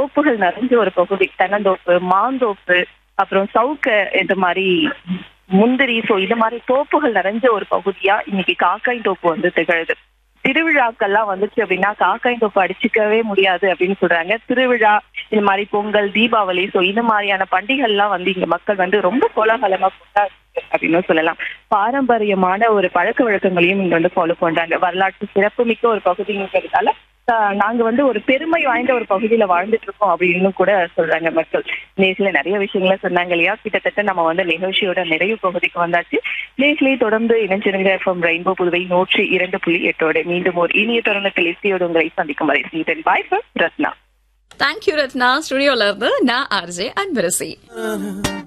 தோப்புகள் நிறைஞ்ச ஒரு பகுதி தென்னந்தோப்பு மாந்தோப்பு அப்புறம் சவுக்க இந்த மாதிரி முந்திரி சோ இது மாதிரி தோப்புகள் நிறைஞ்ச ஒரு பகுதியா இன்னைக்கு காக்காய் தோப்பு வந்து திகழுது திருவிழாக்கள்லாம் வந்துச்சு அப்படின்னா காக்காய் தோப்பு அடிச்சுக்கவே முடியாது அப்படின்னு சொல்றாங்க திருவிழா இந்த மாதிரி பொங்கல் தீபாவளி சோ இந்த மாதிரியான பண்டிகைகள்லாம் வந்து இங்க மக்கள் வந்து ரொம்ப கோலாகலமா கொண்டாடு அப்படின்னு சொல்லலாம் பாரம்பரியமான ஒரு பழக்க வழக்கங்களையும் இங்க வந்து ஃபாலோ பண்றாங்க வரலாற்று சிறப்புமிக்க ஒரு பகுதிங்கிறதால ஆஹ், நாங்க வந்து ஒரு பெருமை வாய்ந்த ஒரு பகுதியில வாழ்ந்துட்டு இருக்கோம் அப்படின்னு கூட சொல்றாங்க மக்கள் நேர்ல நிறைய விஷயங்களை சொன்னாங்க இல்லையா கிட்டத்தட்ட நம்ம வந்து நிகழ்ச்சியோட நிறைவு பகுதிக்கு வந்தாச்சு நேர்களை தொடர்ந்து இணைஞ்சிருங்க எஃப்எம் ரெயின்போ புதுவை நூற்றி இரண்டு புள்ளி எட்டோட மீண்டும் ஒரு இனிய தருணத்தில் இசையோடு உங்களை சந்திக்கும் வரை சீதன் பாய் ரத்னா தேங்க்யூ ரத்னா ஸ்டுடியோல இருந்து நான் ஆர்ஜே அன்பரசி